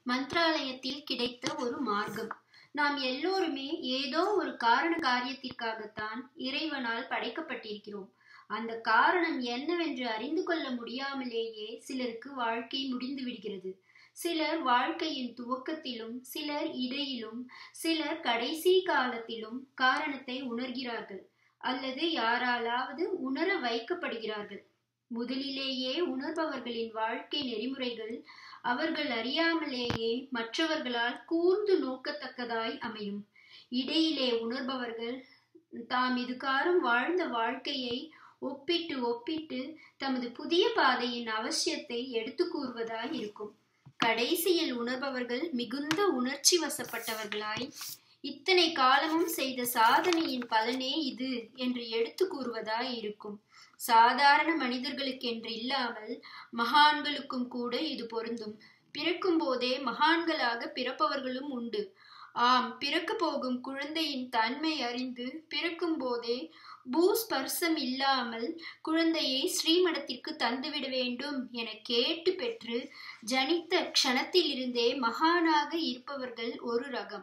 மந்த்ராலயத்தில் கிடைத்த ஒரு மார்க்கம் நாம் எல்லோருமே ஏதோ ஒரு காரண காரியத்திற்காகத்தான் இறைவனால் படைக்கப்பட்டிருக்கிறோம் அந்த காரணம் என்னவென்று அறிந்து கொள்ள முடியாமலேயே சிலருக்கு வாழ்க்கை முடிந்து விடுகிறது சிலர் வாழ்க்கையின் துவக்கத்திலும் சிலர் இடையிலும் சிலர் கடைசி காலத்திலும் காரணத்தை உணர்கிறார்கள் அல்லது யாராலாவது உணர வைக்கப்படுகிறார்கள் முதலிலேயே உணர்பவர்களின் வாழ்க்கை நெறிமுறைகள் அவர்கள் அறியாமலேயே மற்றவர்களால் கூர்ந்து நோக்கத்தக்கதாய் அமையும் இடையிலே உணர்பவர்கள் தாம் இதுகாரும் வாழ்ந்த வாழ்க்கையை ஒப்பிட்டு ஒப்பிட்டு தமது புதிய பாதையின் அவசியத்தை எடுத்து கூறுவதாய் இருக்கும் கடைசியில் உணர்பவர்கள் மிகுந்த உணர்ச்சி வசப்பட்டவர்களாய் இத்தனை காலமும் செய்த சாதனையின் பலனே இது என்று எடுத்து கூறுவதாய் இருக்கும் சாதாரண மனிதர்களுக்கென்று இல்லாமல் மகான்களுக்கும் கூட இது பொருந்தும் பிறக்கும் போதே மகான்களாக பிறப்பவர்களும் உண்டு ஆம் பிறக்க போகும் குழந்தையின் தன்மை அறிந்து பிறக்கும் போதே பூஸ்பர்சம் இல்லாமல் குழந்தையை ஸ்ரீமடத்திற்கு தந்துவிட வேண்டும் என கேட்டு பெற்று ஜனித்த க்ஷணத்திலிருந்தே மகானாக இருப்பவர்கள் ஒரு ரகம்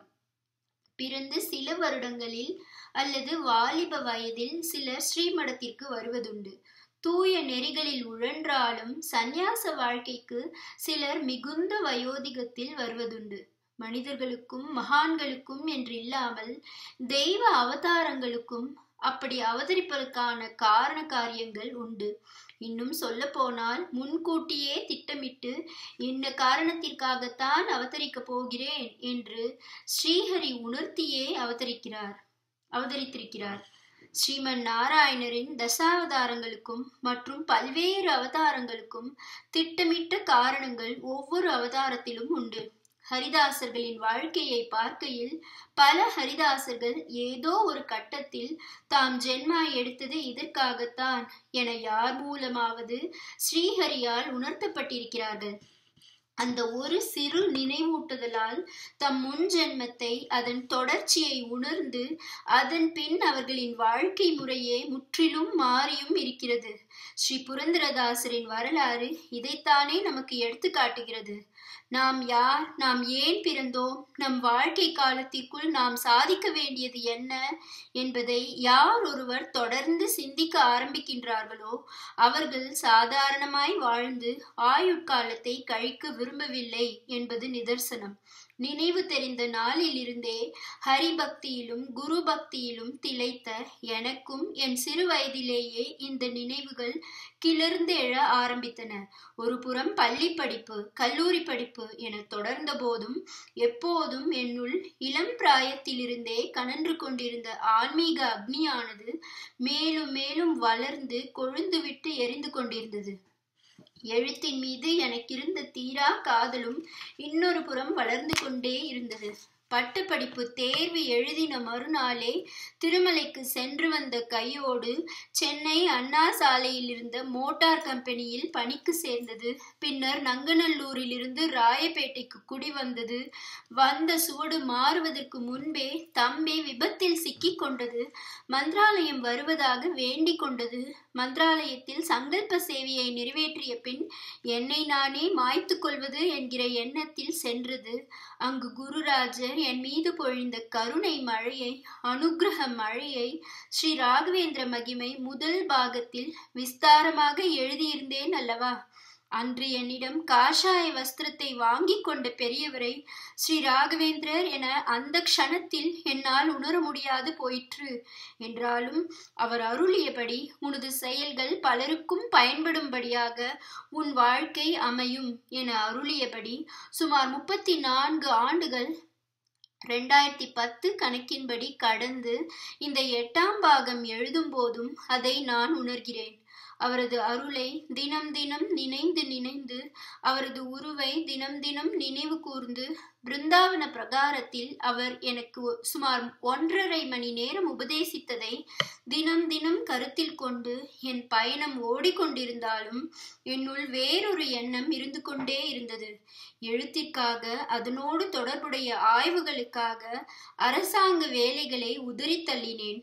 பிறந்து சில வருடங்களில் அல்லது வாலிப வயதில் சிலர் ஸ்ரீமடத்திற்கு வருவதுண்டு தூய நெறிகளில் உழன்றாலும் சந்நியாச வாழ்க்கைக்கு சிலர் மிகுந்த வயோதிகத்தில் வருவதுண்டு மனிதர்களுக்கும் மகான்களுக்கும் என்றில்லாமல் தெய்வ அவதாரங்களுக்கும் அப்படி அவதரிப்பதற்கான காரண காரியங்கள் உண்டு இன்னும் சொல்ல போனால் முன்கூட்டியே திட்டமிட்டு என்ன காரணத்திற்காகத்தான் அவதரிக்க போகிறேன் என்று ஸ்ரீஹரி உணர்த்தியே அவதரிக்கிறார் அவதரித்திருக்கிறார் ஸ்ரீமன் நாராயணரின் தசாவதாரங்களுக்கும் மற்றும் பல்வேறு அவதாரங்களுக்கும் திட்டமிட்ட காரணங்கள் ஒவ்வொரு அவதாரத்திலும் உண்டு ஹரிதாசர்களின் வாழ்க்கையை பார்க்கையில் பல ஹரிதாசர்கள் ஏதோ ஒரு கட்டத்தில் தாம் ஜென்மா எடுத்தது இதற்காகத்தான் என யார் மூலமாவது ஸ்ரீஹரியால் உணர்த்தப்பட்டிருக்கிறார்கள் அந்த ஒரு சிறு நினைவூட்டுதலால் தம் முன் ஜென்மத்தை அதன் தொடர்ச்சியை உணர்ந்து அதன் பின் அவர்களின் வாழ்க்கை முறையே முற்றிலும் மாறியும் இருக்கிறது ஸ்ரீ புரந்தரதாசரின் வரலாறு இதைத்தானே நமக்கு எடுத்து காட்டுகிறது நாம் யார் நாம் ஏன் பிறந்தோம் நம் வாழ்க்கை காலத்திற்குள் நாம் சாதிக்க வேண்டியது என்ன என்பதை யார் ஒருவர் தொடர்ந்து சிந்திக்க ஆரம்பிக்கின்றார்களோ அவர்கள் சாதாரணமாய் வாழ்ந்து ஆயுட்காலத்தை கழிக்க விரும்பவில்லை என்பது நிதர்சனம் நினைவு தெரிந்த நாளில் இருந்தே ஹரிபக்தியிலும் குரு பக்தியிலும் திளைத்த எனக்கும் என் சிறு வயதிலேயே இந்த நினைவுகள் கிளர்ந்து எழ ஆரம்பித்தன ஒரு புறம் பள்ளி படிப்பு கல்லூரி படிப்பு என தொடர்ந்த போதும் எப்போதும் என்னுள் இளம் பிராயத்திலிருந்தே கனன்று கொண்டிருந்த ஆன்மீக அக்னியானது மேலும் மேலும் வளர்ந்து கொழுந்துவிட்டு எரிந்து கொண்டிருந்தது எழுத்தின் மீது எனக்கிருந்த தீரா காதலும் இன்னொரு புறம் வளர்ந்து கொண்டே இருந்தது பட்டப்படிப்பு தேர்வு எழுதின மறுநாளே திருமலைக்கு சென்று வந்த கையோடு சென்னை அண்ணா சாலையில் இருந்த மோட்டார் கம்பெனியில் பணிக்கு சேர்ந்தது பின்னர் நங்கநல்லூரில் இருந்து ராயப்பேட்டைக்கு குடி வந்தது வந்த சுவடு மாறுவதற்கு முன்பே தம்பி விபத்தில் சிக்கி கொண்டது மந்திராலயம் வருவதாக வேண்டிக் கொண்டது மந்திராலயத்தில் சங்கல்ப சேவையை நிறைவேற்றிய பின் என்னை நானே மாய்த்து கொள்வது என்கிற எண்ணத்தில் சென்றது அங்கு குருராஜர் என் மீது பொழிந்த கருணை மழையை அனுகிரக மழையை ஸ்ரீ ராகவேந்திர மகிமை முதல் பாகத்தில் விஸ்தாரமாக எழுதியிருந்தேன் அல்லவா அன்று என்னிடம் காஷாய வஸ்திரத்தை வாங்கி கொண்ட பெரியவரை ஸ்ரீ ராகவேந்திரர் என அந்த க்ஷணத்தில் என்னால் உணர முடியாது போயிற்று என்றாலும் அவர் அருளியபடி உனது செயல்கள் பலருக்கும் பயன்படும்படியாக உன் வாழ்க்கை அமையும் என அருளியபடி சுமார் முப்பத்தி நான்கு ஆண்டுகள் ரெண்டாயிரத்தி பத்து கணக்கின்படி கடந்து இந்த எட்டாம் பாகம் எழுதும் போதும் அதை நான் உணர்கிறேன் அவரது அருளை தினம் தினம் நினைந்து நினைந்து அவரது உருவை தினம் தினம் நினைவு கூர்ந்து பிருந்தாவன பிரகாரத்தில் அவர் எனக்கு சுமார் ஒன்றரை மணி நேரம் உபதேசித்ததை தினம் தினம் கருத்தில் கொண்டு என் பயணம் ஓடிக்கொண்டிருந்தாலும் என்னுள் வேறொரு எண்ணம் இருந்து கொண்டே இருந்தது எழுத்திற்காக அதனோடு தொடர்புடைய ஆய்வுகளுக்காக அரசாங்க வேலைகளை உதறி தள்ளினேன்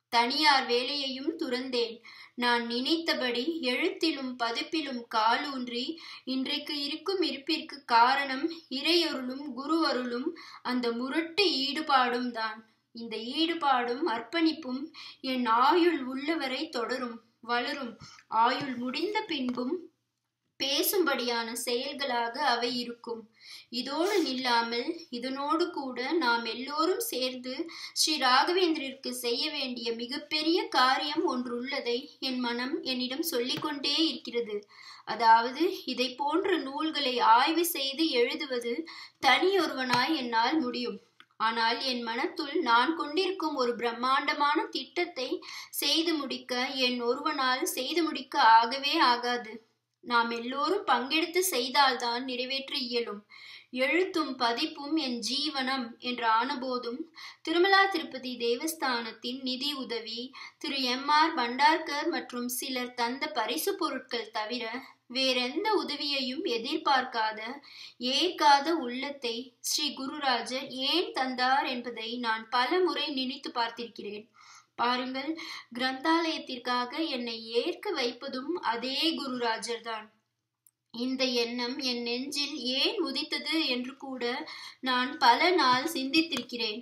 தனியார் வேலையையும் துறந்தேன் நான் நினைத்தபடி எழுத்திலும் பதிப்பிலும் காலூன்றி இன்றைக்கு இருக்கும் இருப்பிற்கு காரணம் இறையொருளும் குருவருளும் அந்த முரட்டு ஈடுபாடும் தான் இந்த ஈடுபாடும் அர்ப்பணிப்பும் என் ஆயுள் உள்ளவரை தொடரும் வளரும் ஆயுள் முடிந்த பின்பும் பேசும்படியான செயல்களாக அவை இருக்கும் இதோடு நில்லாமல் இதனோடு கூட நாம் எல்லோரும் சேர்ந்து ஸ்ரீ ராகவேந்திரருக்கு செய்ய வேண்டிய மிகப்பெரிய காரியம் ஒன்றுள்ளதை என் மனம் என்னிடம் சொல்லிக்கொண்டே இருக்கிறது அதாவது இதை போன்ற நூல்களை ஆய்வு செய்து எழுதுவது தனியொருவனாய் என்னால் முடியும் ஆனால் என் மனத்துள் நான் கொண்டிருக்கும் ஒரு பிரம்மாண்டமான திட்டத்தை செய்து முடிக்க என் ஒருவனால் செய்து முடிக்க ஆகவே ஆகாது நாம் எல்லோரும் பங்கெடுத்து செய்தால்தான் நிறைவேற்ற இயலும் எழுத்தும் பதிப்பும் என் ஜீவனம் என்று ஆனபோதும் திருமலா திருப்பதி தேவஸ்தானத்தின் நிதி உதவி திரு எம் ஆர் பண்டார்கர் மற்றும் சிலர் தந்த பரிசு பொருட்கள் தவிர வேறெந்த உதவியையும் எதிர்பார்க்காத ஏற்காத உள்ளத்தை ஸ்ரீ குருராஜர் ஏன் தந்தார் என்பதை நான் பல முறை நினைத்து பார்த்திருக்கிறேன் பாருங்கள் கிரந்தாலயத்திற்காக என்னை ஏற்க வைப்பதும் அதே குருராஜர் தான் இந்த எண்ணம் என் நெஞ்சில் ஏன் உதித்தது என்று கூட நான் பல நாள் சிந்தித்திருக்கிறேன்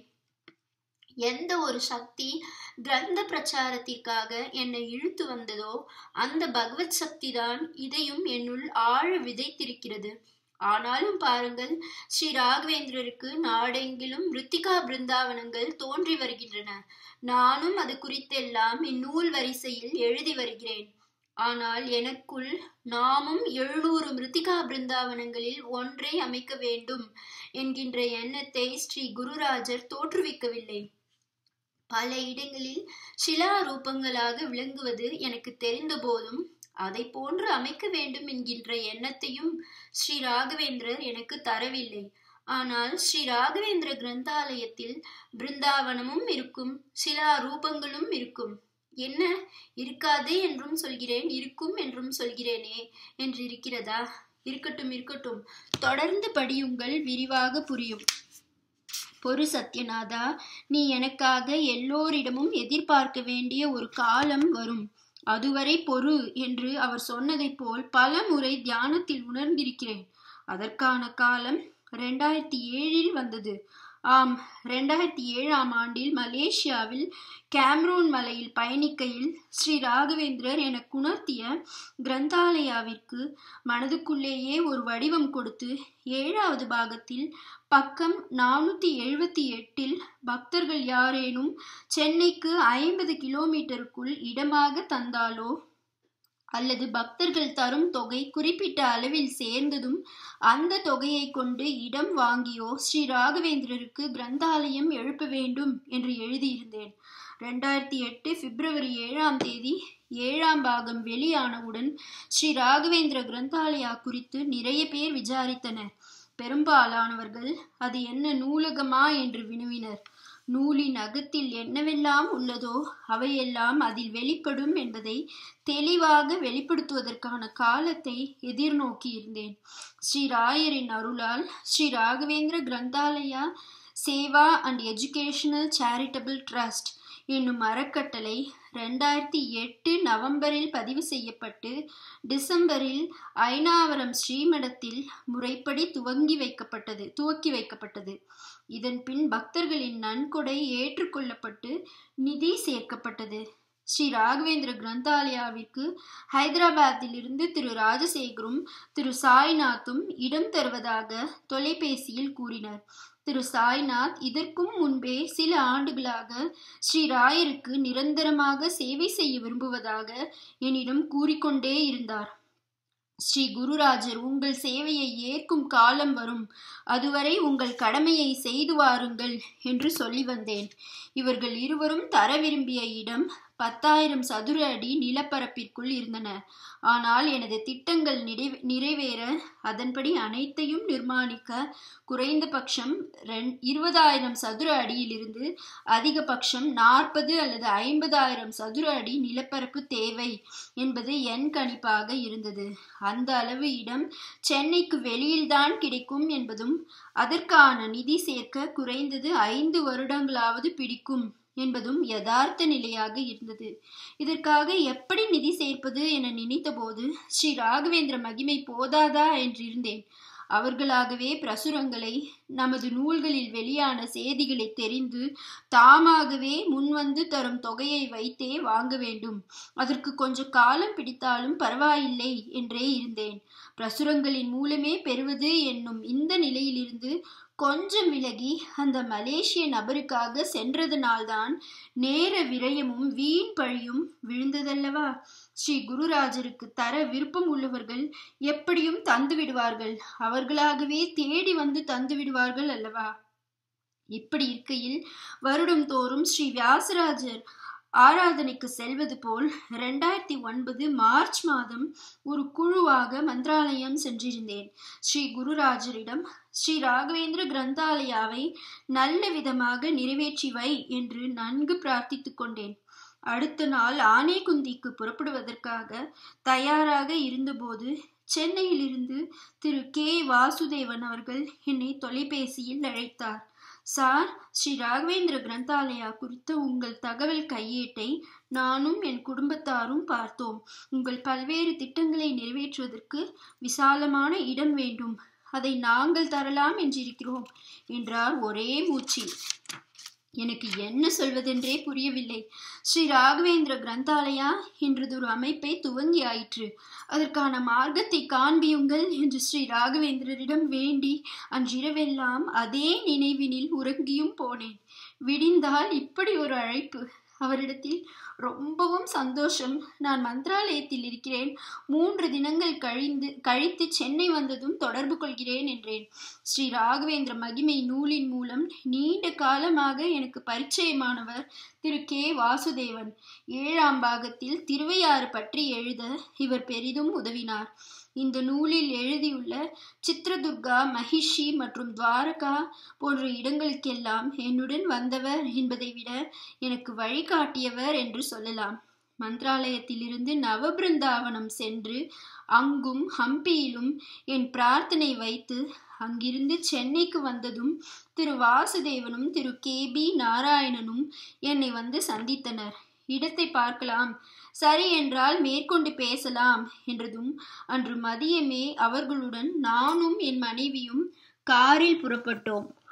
எந்த ஒரு சக்தி கிரந்த பிரச்சாரத்திற்காக என்னை இழுத்து வந்ததோ அந்த பகவத் சக்தி தான் இதையும் என்னுள் ஆழ விதைத்திருக்கிறது ஆனாலும் பாருங்கள் ஸ்ரீ ராகவேந்திரருக்கு நாடெங்கிலும் ரித்திகா பிருந்தாவனங்கள் தோன்றி வருகின்றன நானும் அது குறித்தெல்லாம் இந்நூல் வரிசையில் எழுதி வருகிறேன் ஆனால் எனக்குள் நாமும் எழுநூறு மிருத்திகா பிருந்தாவனங்களில் ஒன்றை அமைக்க வேண்டும் என்கின்ற எண்ணத்தை ஸ்ரீ குருராஜர் தோற்றுவிக்கவில்லை பல இடங்களில் சிலா ரூபங்களாக விளங்குவது எனக்கு தெரிந்த போதும் அதை போன்று அமைக்க வேண்டும் என்கின்ற எண்ணத்தையும் ஸ்ரீ ராகவேந்திரர் எனக்கு தரவில்லை ஆனால் ஸ்ரீ ராகவேந்திர கிரந்தாலயத்தில் பிருந்தாவனமும் இருக்கும் சிலா ரூபங்களும் இருக்கும் என்ன இருக்காது என்றும் சொல்கிறேன் இருக்கும் என்றும் சொல்கிறேனே என்று இருக்கிறதா இருக்கட்டும் இருக்கட்டும் தொடர்ந்து படியுங்கள் விரிவாக புரியும் பொறு சத்யநாதா நீ எனக்காக எல்லோரிடமும் எதிர்பார்க்க வேண்டிய ஒரு காலம் வரும் அதுவரை பொறு என்று அவர் சொன்னதைப் போல் பல முறை தியானத்தில் உணர்ந்திருக்கிறேன் அதற்கான காலம் ரெண்டாயிரத்தி ஏழில் வந்தது ஆம் ரெண்டாயிரத்தி ஏழாம் ஆண்டில் மலேசியாவில் கேம்ரூன் மலையில் பயணிக்கையில் ஸ்ரீ ராகவேந்திரர் எனக்கு உணர்த்திய கிரந்தாலயாவிற்கு மனதுக்குள்ளேயே ஒரு வடிவம் கொடுத்து ஏழாவது பாகத்தில் பக்கம் நானூற்றி எழுபத்தி எட்டில் பக்தர்கள் யாரேனும் சென்னைக்கு ஐம்பது கிலோமீட்டருக்குள் இடமாக தந்தாலோ அல்லது பக்தர்கள் தரும் தொகை குறிப்பிட்ட அளவில் சேர்ந்ததும் அந்த தொகையை கொண்டு இடம் வாங்கியோ ஸ்ரீ ராகவேந்திரருக்கு கிரந்தாலயம் எழுப்ப வேண்டும் என்று எழுதியிருந்தேன் ரெண்டாயிரத்தி எட்டு பிப்ரவரி ஏழாம் தேதி ஏழாம் பாகம் வெளியானவுடன் ஸ்ரீ ராகவேந்திர கிரந்தாலயா குறித்து நிறைய பேர் விசாரித்தனர் பெரும்பாலானவர்கள் அது என்ன நூலகமா என்று வினவினர் நூலின் அகத்தில் என்னவெல்லாம் உள்ளதோ அவையெல்லாம் அதில் வெளிப்படும் என்பதை தெளிவாக வெளிப்படுத்துவதற்கான காலத்தை எதிர்நோக்கி இருந்தேன் ஸ்ரீ ராயரின் அருளால் Shri Raghavendra Granthalaya Seva and educational charitable trust என்னும் அறக்கட்டளை ரெண்டாயிரத்தி எட்டு நவம்பரில் பதிவு செய்யப்பட்டு டிசம்பரில் ஐநாவரம் ஸ்ரீமடத்தில் முறைப்படி துவங்கி வைக்கப்பட்டது துவக்கி வைக்கப்பட்டது இதன் பின் பக்தர்களின் நன்கொடை ஏற்றுக்கொள்ளப்பட்டு நிதி சேர்க்கப்பட்டது ஸ்ரீ ராகவேந்திர கிரந்தாலயாவிற்கு ஹைதராபாத்திலிருந்து திரு ராஜசேகரும் திரு சாய்நாத்தும் இடம் தருவதாக தொலைபேசியில் கூறினர் திரு சாய்நாத் இதற்கும் முன்பே சில ஆண்டுகளாக ஸ்ரீ ராயருக்கு நிரந்தரமாக சேவை செய்ய விரும்புவதாக என்னிடம் கூறிக்கொண்டே இருந்தார் ஸ்ரீ குருராஜர் உங்கள் சேவையை ஏற்கும் காலம் வரும் அதுவரை உங்கள் கடமையை செய்து வாருங்கள் என்று சொல்லி வந்தேன் இவர்கள் இருவரும் தர விரும்பிய இடம் பத்தாயிரம் சதுர அடி நிலப்பரப்பிற்குள் இருந்தன ஆனால் எனது திட்டங்கள் நிறைவேற அதன்படி அனைத்தையும் நிர்மாணிக்க குறைந்தபட்சம் ரெண் இருபதாயிரம் சதுர அடியிலிருந்து அதிகபட்சம் நாற்பது அல்லது ஐம்பதாயிரம் சதுர அடி நிலப்பரப்பு தேவை என்பது என் கணிப்பாக இருந்தது அந்த அளவு இடம் சென்னைக்கு வெளியில்தான் கிடைக்கும் என்பதும் அதற்கான நிதி சேர்க்க குறைந்தது ஐந்து வருடங்களாவது பிடிக்கும் என்பதும் யதார்த்த நிலையாக இருந்தது இதற்காக எப்படி நிதி சேர்ப்பது என நினைத்தபோது ஸ்ரீ ராகவேந்திர மகிமை போதாதா என்றிருந்தேன் அவர்களாகவே பிரசுரங்களை நமது நூல்களில் வெளியான செய்திகளை தெரிந்து தாமாகவே முன்வந்து தரும் தொகையை வைத்தே வாங்க வேண்டும் அதற்கு கொஞ்சம் காலம் பிடித்தாலும் பரவாயில்லை என்றே இருந்தேன் பிரசுரங்களின் மூலமே பெறுவது என்னும் இந்த நிலையிலிருந்து கொஞ்சம் விலகி அந்த மலேசிய நபருக்காக சென்றதனால்தான் நேர விரயமும் வீண் பழியும் விழுந்ததல்லவா ஸ்ரீ குருராஜருக்கு தர விருப்பம் உள்ளவர்கள் எப்படியும் தந்து விடுவார்கள் அவர்களாகவே தேடி வந்து தந்து விடுவார்கள் அல்லவா இப்படி இருக்கையில் வருடம் தோறும் ஸ்ரீ வியாசராஜர் ஆராதனைக்கு செல்வது போல் ரெண்டாயிரத்தி ஒன்பது மார்ச் மாதம் ஒரு குழுவாக மந்திராலயம் சென்றிருந்தேன் ஸ்ரீ குருராஜரிடம் ஸ்ரீ ராகவேந்திர கிரந்தாலயாவை நல்ல விதமாக நிறைவேற்றி வை என்று நன்கு பிரார்த்தித்துக் கொண்டேன் அடுத்த நாள் ஆனேகுந்திக்கு புறப்படுவதற்காக தயாராக இருந்தபோது சென்னையிலிருந்து திரு கே வாசுதேவன் அவர்கள் என்னை தொலைபேசியில் அழைத்தார் சார் ஸ்ரீ ராகவேந்திர கிரந்தாலயா குறித்த உங்கள் தகவல் கையேட்டை நானும் என் குடும்பத்தாரும் பார்த்தோம் உங்கள் பல்வேறு திட்டங்களை நிறைவேற்றுவதற்கு விசாலமான இடம் வேண்டும் அதை நாங்கள் தரலாம் என்றிருக்கிறோம் என்றார் ஒரே மூச்சில் எனக்கு என்ன சொல்வதென்றே புரியவில்லை ஸ்ரீ ராகவேந்திர கிரந்தாலயா என்றதொரு அமைப்பை துவங்கி ஆயிற்று அதற்கான மார்க்கத்தை காண்பியுங்கள் என்று ஸ்ரீ ராகவேந்திரரிடம் வேண்டி அன்றிரவெல்லாம் அதே நினைவினில் உறங்கியும் போனேன் விடிந்தால் இப்படி ஒரு அழைப்பு அவரிடத்தில் ரொம்பவும் சந்தோஷம் நான் மந்திராலயத்தில் இருக்கிறேன் மூன்று தினங்கள் கழிந்து கழித்து சென்னை வந்ததும் தொடர்பு கொள்கிறேன் என்றேன் ஸ்ரீ ராகவேந்திர மகிமை நூலின் மூலம் நீண்ட காலமாக எனக்கு பரிச்சயமானவர் திரு கே வாசுதேவன் ஏழாம் பாகத்தில் திருவையாறு பற்றி எழுத இவர் பெரிதும் உதவினார் இந்த நூலில் எழுதியுள்ள சித்ரதுர்கா மகிஷி மற்றும் துவாரகா போன்ற இடங்களுக்கெல்லாம் என்னுடன் வந்தவர் என்பதை விட எனக்கு வழிகாட்டியவர் என்று சொல்லலாம் மந்திராலயத்திலிருந்து நவபிருந்தாவனம் சென்று அங்கும் ஹம்பியிலும் என் பிரார்த்தனை வைத்து அங்கிருந்து சென்னைக்கு வந்ததும் திரு வாசுதேவனும் திரு கே பி நாராயணனும் என்னை வந்து சந்தித்தனர் இடத்தை பார்க்கலாம் சரி என்றால் மேற்கொண்டு பேசலாம் என்றதும் அன்று மதியமே அவர்களுடன் நானும் என் மனைவியும் காரில் புறப்பட்டோம்